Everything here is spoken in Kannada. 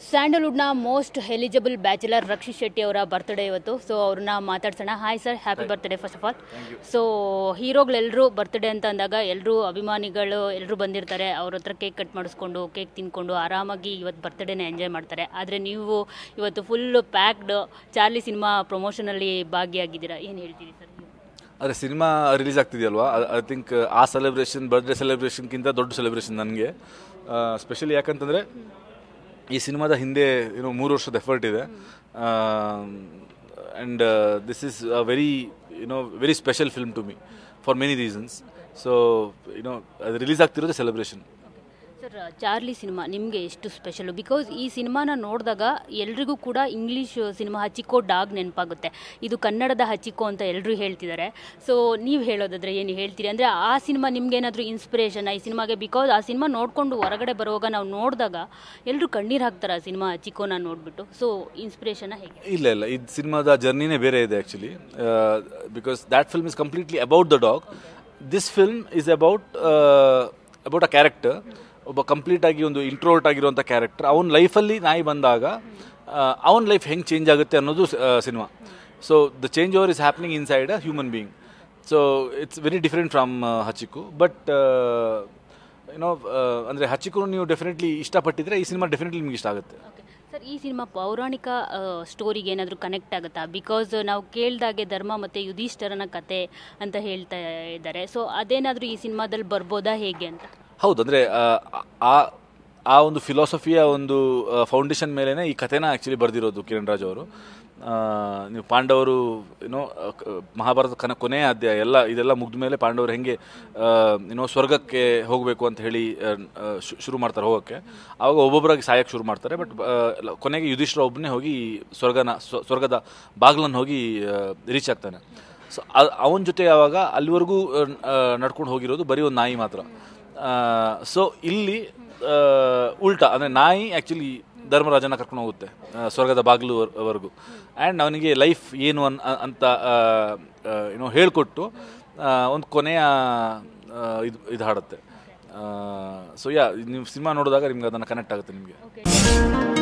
ಸ್ಯಾಂಡಲ್ವುಡ್ನ most eligible bachelor Rakshit Shetty ಅವರ ಬರ್ತ್ಡೇ ಇವತ್ತು ಸೊ ಅವ್ರನ್ನ ಮಾತಾಡ್ಸೋಣ hi sir happy birthday first of all so ಹೀರೋಗಳೆಲ್ಲರೂ ಬರ್ತ್ಡೇ ಅಂತ ಅಂದಾಗ ಎಲ್ಲರೂ ಅಭಿಮಾನಿಗಳು ಎಲ್ಲರೂ ಬಂದಿರ್ತಾರೆ ಅವ್ರ ಹತ್ರ ಕೇಕ್ ಕಟ್ ಮಾಡಿಸ್ಕೊಂಡು ಕೇಕ್ ತಿನ್ಕೊಂಡು ಆರಾಮಾಗಿ ಇವತ್ತು ಬರ್ತ್ಡೇನ ಎಂಜಾಯ್ ಮಾಡ್ತಾರೆ ಆದರೆ ನೀವು ಇವತ್ತು ಫುಲ್ ಪ್ಯಾಕ್ಡ್ ಚಾರ್ಲಿ ಸಿನಿಮಾ ಪ್ರಮೋಷನಲ್ಲಿ ಭಾಗಿಯಾಗಿದ್ದೀರಾ ಏನು ಹೇಳ್ತೀರಿ ಸರ್ ಆದರೆ ಸಿನಿಮಾ ರಿಲೀಸ್ ಆಗ್ತಿದೆಯಲ್ವಾ ಐ ಥಿಂಕ್ ಆ ಸೆಲೆಬ್ರೇಷನ್ ಬರ್ಡೇ ಸೆಲೆಬ್ರೇಷನ್ಗಿಂತ ದೊಡ್ಡ ಸೆಲೆಬ್ರೇಷನ್ ನನಗೆ ಸ್ಪೆಷಲಿ ಯಾಕಂತಂದರೆ ಈ ಸಿನಿಮಾದ ಹಿಂದೆ ಏನೋ ಮೂರು ವರ್ಷದ ಎಫರ್ಟ್ ಇದೆ and this is a very you know very special film to me for many reasons so you know ಅದು ರಿಲೀಸ್ ಆಗ್ತಿರೋದು ಸೆಲೆಬ್ರೇಷನ್ ಸರ್ ಚಾರ್ಲಿ ಸಿನಿಮಾ ನಿಮಗೆ ಎಷ್ಟು ಸ್ಪೆಷಲು ಬಿಕಾಸ್ ಈ ಸಿನಿಮಾನ ನೋಡಿದಾಗ ಎಲ್ರಿಗೂ ಕೂಡ ಇಂಗ್ಲೀಷ್ ಸಿನಿಮಾ ಹಚ್ಚಿಕೋ ಡಾಗ್ ನೆನಪಾಗುತ್ತೆ ಇದು ಕನ್ನಡದ ಹಚ್ಚಿಕೋ ಅಂತ ಎಲ್ಲರೂ ಹೇಳ್ತಿದ್ದಾರೆ ಸೊ ನೀವು ಹೇಳೋದಾದ್ರೆ ಏನು ಹೇಳ್ತೀರಿ ಅಂದರೆ ಆ ಸಿನಿಮಾ ನಿಮ್ಗೇನಾದರೂ ಇನ್ಸ್ಪಿರೇಷನ್ ಈ ಸಿನಿಮಾಗೆ ಬಿಕಾಸ್ ಆ ಸಿನಿಮಾ ನೋಡಿಕೊಂಡು ಹೊರಗಡೆ ಬರುವಾಗ ನಾವು ನೋಡಿದಾಗ ಎಲ್ಲರೂ ಕಣ್ಣೀರು ಹಾಕ್ತಾರೆ ಆ ಸಿನಿಮಾ ಹಚ್ಚಿಕೋನ ನೋಡಿಬಿಟ್ಟು ಸೊ ಇನ್ಸ್ಪಿರೇಷನ್ನ ಹೇಗೆ ಇಲ್ಲ ಇಲ್ಲ ಇದು ಸಿನಿಮಾದ ಜರ್ನಿನೇ ಬೇರೆ ಇದೆ actually because that film is completely about the dog this film is about about a character ಒಬ್ಬ ಕಂಪ್ಲೀಟ್ ಆಗಿ ಒಂದು ಇಂಟ್ರೋರ್ಟ್ ಆಗಿರುವಂಥ ಕ್ಯಾರೆಕ್ಟರ್ ಅವನ ಲೈಫಲ್ಲಿ ನಾಯಿ ಬಂದಾಗ ಅವನ ಲೈಫ್ ಹೆಂಗೆ ಚೇಂಜ್ ಆಗುತ್ತೆ ಅನ್ನೋದು cinema so the change over is happening inside a human being so it's very different from Hachiko but ಏನೋ ಅಂದರೆ ಹಚಿಕು ನೀವು ಡೆಫಿನೆಟ್ಲಿ ಇಷ್ಟಪಟ್ಟಿದ್ರೆ ಈ ಸಿನಿಮಾ ಡೆಫಿನೆಟ್ಲಿ ನಿಮ್ಗೆ ಇಷ್ಟ ಆಗುತ್ತೆ ಸರ್ ಈ ಸಿನಿಮಾ ಪೌರಾಣಿಕ ಸ್ಟೋರಿಗೆ ಏನಾದರೂ ಕನೆಕ್ಟ್ ಆಗುತ್ತಾ ಬಿಕಾಸ್ ನಾವು ಕೇಳ್ದಾಗೆ ಧರ್ಮ ಮತ್ತು ಯುಧಿಷ್ಠರನ ಕತೆ ಅಂತ ಹೇಳ್ತಾ ಇದ್ದಾರೆ ಸೊ ಅದೇನಾದರೂ ಈ ಸಿನಿಮಾದಲ್ಲಿ ಬರ್ಬೋದಾ ಹೇಗೆ ಅಂತ ಹೌದು ಅಂದರೆ ಆ ಆ ಒಂದು ಫಿಲಾಸಫಿಯ ಒಂದು ಫೌಂಡೇಶನ್ ಮೇಲೇ ಈ ಕಥೆನ ಆ್ಯಕ್ಚುಲಿ ಬರೆದಿರೋದು ಕಿರಣ್ ರಾಜ್ ಅವರು ನೀವು ಪಾಂಡವರು ಏನೋ ಮಹಾಭಾರತ ಕನ ಕೊನೆಯ ಅಧ್ಯಾಯ ಎಲ್ಲ ಇದೆಲ್ಲ ಮುಗ್ದ ಮೇಲೆ ಪಾಂಡವರು ಹೆಂಗೆ ಏನೋ ಸ್ವರ್ಗಕ್ಕೆ ಹೋಗಬೇಕು ಅಂತ ಹೇಳಿ ಶುರು ಮಾಡ್ತಾರೆ ಹೋಗೋಕ್ಕೆ ಆವಾಗ ಒಬ್ಬೊಬ್ಬರಾಗಿ ಸಾಯಕ್ಕೆ ಶುರು ಮಾಡ್ತಾರೆ ಬಟ್ ಕೊನೆಗೆ ಯುಧಿಷ್ಠರ ಒಬ್ಬನೇ ಹೋಗಿ ಸ್ವರ್ಗನ ಸ್ವರ್ಗದ ಬಾಗ್ಲನ್ನು ಹೋಗಿ ರೀಚ್ ಆಗ್ತಾನೆ ಸೊ ಅವನ ಜೊತೆ ಯಾವಾಗ ಅಲ್ಲಿವರೆಗೂ ನಡ್ಕೊಂಡು ಹೋಗಿರೋದು ಬರೀ ಒಂದು ನಾಯಿ ಮಾತ್ರ ಸೊ ಇಲ್ಲಿ ಉಲ್ಟಾ ಅಂದರೆ ನಾಯಿ ಆ್ಯಕ್ಚುಲಿ ಧರ್ಮರಾಜನ ಕರ್ಕೊಂಡು ಹೋಗುತ್ತೆ ಸ್ವರ್ಗದ ಬಾಗಿಲುವರೆಗೂ ಆ್ಯಂಡ್ ಅವನಿಗೆ ಲೈಫ್ ಏನು ಅನ್ ಅಂತ ಏನೋ ಹೇಳಿಕೊಟ್ಟು ಒಂದು ಕೊನೆಯ ಇದು ಇದು ಹಾಡುತ್ತೆ ಸೊ ಯಾ ನೀವು ಸಿನಿಮಾ ನೋಡಿದಾಗ ನಿಮ್ಗೆ ಅದನ್ನು ಕನೆಕ್ಟ್ ಆಗುತ್ತೆ ನಿಮಗೆ ಓಕೆ